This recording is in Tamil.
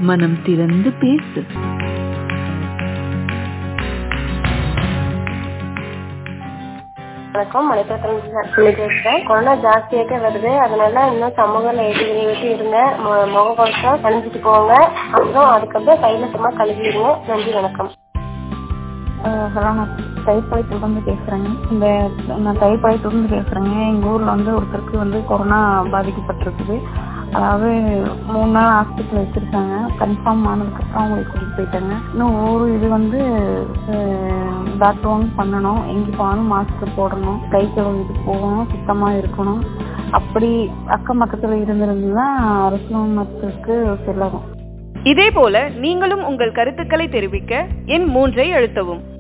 மனம் திறந்து பேசு வணக்கம் மலைப்பத்திரம் சொல்லி பேசுறேன் கொரோனா ஜாஸ்தியாக்க வருது அதனால இன்னும் சமூக இடைவெளி விட்டு இருங்க மு- முகக்கவசம் அணிஞ்சிட்டு போங்க அப்புறம் அதுக்கப்புறம் கையில சும்மா கழுவிடுங்க நன்றி வணக்கம் ஹலோ நான் தைப்பாளையத்துலேருந்து பேசுகிறேங்க இந்த நான் தைப்பாளையத்துலேருந்து பேசுகிறேங்க எங்கள் ஊரில் வந்து ஒருத்தருக்கு வந்து கொரோனா பாதிக்கப்பட்டிருக்குது அதாவது மூணு நாள் ஹாஸ்பிட்டல் வச்சுருக்காங்க கன்ஃபார்ம் ஆனதுக்கப்புறம் அவங்களை கூட்டிகிட்டு போயிட்டாங்க இன்னும் ஒரு இது வந்து டாக்டர் வந்து பண்ணணும் எங்கே போனாலும் மாஸ்க் போடணும் கை கழுவிட்டு போகணும் சுத்தமாக இருக்கணும் அப்படி அக்கம் பக்கத்தில் இருந்திருந்தா அரசு மருத்துவருக்கு செல்லவும் இதேபோல நீங்களும் உங்கள் கருத்துக்களை தெரிவிக்க எண் மூன்றை அழுத்தவும்